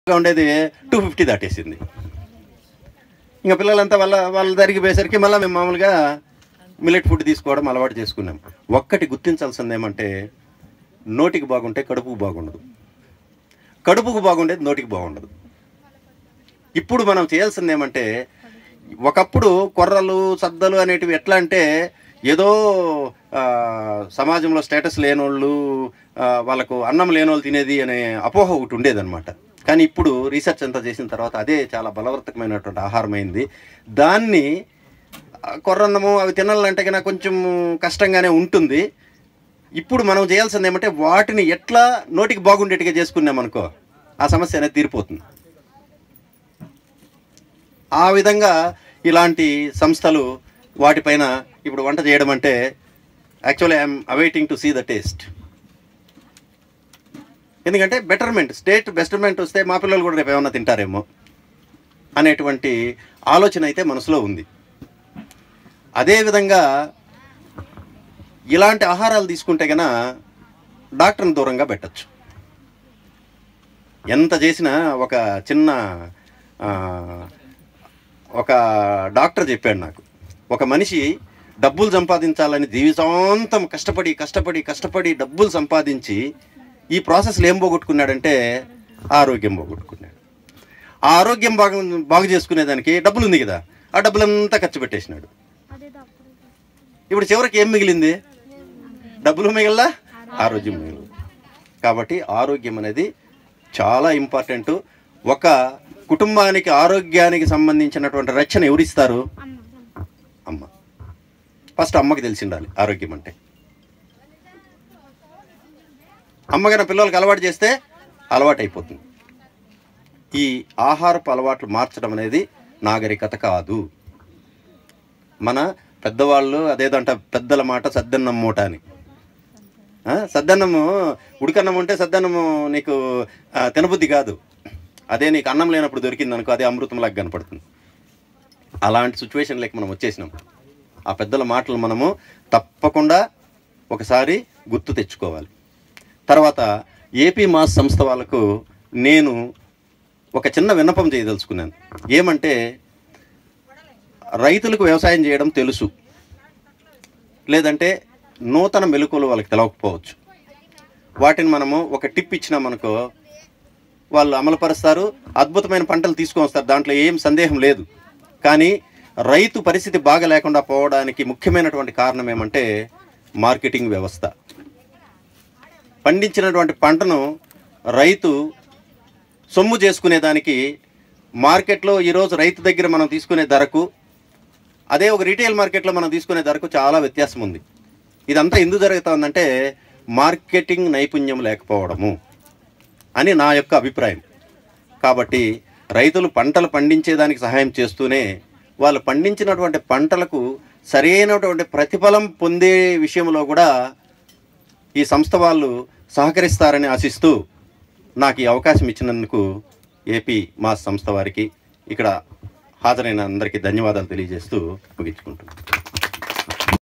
ఉండేది two fifty దాటేసింది ఇంకా పిల్లలంతా వాళ్ళ వాళ్ళ దగ్గరికి పోయేసరికి మళ్ళీ మేము మామూలుగా మిల్లెట్ ఫుడ్ తీసుకోవడం అలవాటు చేసుకున్నాం ఒక్కటి గుర్తించాల్సింది ఏమంటే నోటికి బాగుంటే కడుపుకు బాగుండదు కడుపుకు బాగుండేది నోటికి బాగుండదు ఇప్పుడు మనం చేయాల్సింది ఏమంటే ఒకప్పుడు కొర్రలు సద్దలు అనేటివి ఎట్లా అంటే ఏదో ఆ, సమాజంలో స్టేటస్ లేనోళ్ళు ఆ, వాళ్ళకు అన్నం లేనోళ్ళు తినేది అనే అపోహ ఒకటి ఉండేదన్నమాట కానీ ఇప్పుడు రీసెర్చ్ అంతా చేసిన తర్వాత అదే చాలా బలవర్తకమైనటువంటి ఆహారం అయింది దాన్ని ఆ, కొర్రన్నము అవి తినాలంటే కన్నా కొంచెం కష్టంగానే ఉంటుంది ఇప్పుడు మనం చేయాల్సింది ఏమంటే వాటిని ఎట్లా నోటికి బాగుండేట్టుగా చేసుకున్నాం అనుకో ఆ సమస్య అనేది తీరిపోతుంది ఆ విధంగా ఇలాంటి సంస్థలు వాటిపైన ఇప్పుడు వంట చేయడం అంటే actually I'm awaiting to see the taste ఎందుకంటే బెటర్మెంట్ స్టేట్ బెటర్మెంట్ వస్తే మా పిల్లలు కూడా రేపు ఏమన్నా తింటారేమో అనేటువంటి ఆలోచన అయితే మనసులో ఉంది అదేవిధంగా ఇలాంటి ఆహారాలు తీసుకుంటే గన డాక్టర్ని దూరంగా పెట్టచ్చు ఎంత చేసినా ఒక చిన్న ఆ, ఒక డాక్టర్ చెప్పాడు నాకు ఒక మనిషి డబ్బులు సంపాదించాలని జీవితాంతం కష్టపడి కష్టపడి కష్టపడి డబ్బులు సంపాదించి ఈ ప్రాసెస్లో ఏం పోగొట్టుకున్నాడంటే ఆరోగ్యం పోగొట్టుకున్నాడు ఆ ఆరోగ్యం బాగు బాగు చేసుకునేదానికి డబ్బులు ఉంది కదా ఆ డబ్బులంతా ఖర్చు పెట్టేసినాడు ఇప్పుడు చివరికి ఏం మిగిలింది డబ్బులు మిగిలినా ఆరోగ్యం మిగిలింది కాబట్టి ఆరోగ్యం అనేది చాలా ఇంపార్టెంట్ ఒక కుటుంబానికి ఆరోగ్యానికి సంబంధించినటువంటి రక్షణ ఎవరిస్తారు అమ్మ ఫస్ట్ అమ్మకి తెలిసి ఉండాలి ఆరోగ్యం అంటే అమ్మగారి పిల్లలకి అలవాటు చేస్తే అలవాటు అయిపోతుంది ఈ ఆహారపు అలవాట్లు మార్చడం అనేది నాగరికత కాదు మన పెద్దవాళ్ళు అదేదంట పెద్దల మాట సద్దన్నం మూట అని ఆ, సద్దన్నము ఉడికన్నం ఉంటే సద్దన్నము నీకు ఆ, తినబుద్ధి కాదు అదే నీకు అన్నం లేనప్పుడు దొరికింది అనుకో అదే అమృతంలాగా కనపడుతుంది అలాంటి సిచ్యువేషన్లోకి మనం వచ్చేసినాం ఆ పెద్దల మాటలు మనము తప్పకుండా ఒకసారి గుర్తు తెచ్చుకోవాలి తర్వాత ఏపీ మాస్ సంస్థ వాళ్ళకు నేను ఒక చిన్న విన్నపం చేయదలుచుకున్నాను ఏమంటే రైతులకు వ్యవసాయం చేయడం తెలుసు లేదంటే నూతన మెలకువలు వాళ్ళకి తెలవకపోవచ్చు వాటిని మనము ఒక టిప్ ఇచ్చినామనుకో వాళ్ళు అమలుపరుస్తారు అద్భుతమైన పంటలు తీసుకొని వస్తారు దాంట్లో ఏం సందేహం లేదు కానీ రైతు పరిస్థితి బాగా లేకుండా పోవడానికి ముఖ్యమైనటువంటి కారణం ఏమంటే మార్కెటింగ్ వ్యవస్థ పండించినటువంటి పంటను రైతు సొమ్ము చేసుకునేదానికి మార్కెట్లో ఈరోజు రైతు దగ్గర మనం తీసుకునే ధరకు అదే ఒక రీటైల్ మార్కెట్లో మనం తీసుకునే ధరకు చాలా వ్యత్యాసం ఉంది ఇదంతా ఎందుకు జరుగుతుందంటే మార్కెటింగ్ నైపుణ్యం లేకపోవడము అని నా యొక్క అభిప్రాయం కాబట్టి రైతులు పంటలు పండించేదానికి సహాయం చేస్తూనే వాళ్ళు పండించినటువంటి పంటలకు సరైనటువంటి ప్రతిఫలం పొందే విషయంలో కూడా ఈ సంస్థ వాళ్ళు సహకరిస్తారని ఆశిస్తూ నాకు ఈ అవకాశం ఇచ్చినందుకు ఏపీ మా సంస్థ వారికి ఇక్కడ హాజరైన అందరికీ ధన్యవాదాలు తెలియజేస్తూ ముగించుకుంటున్నాను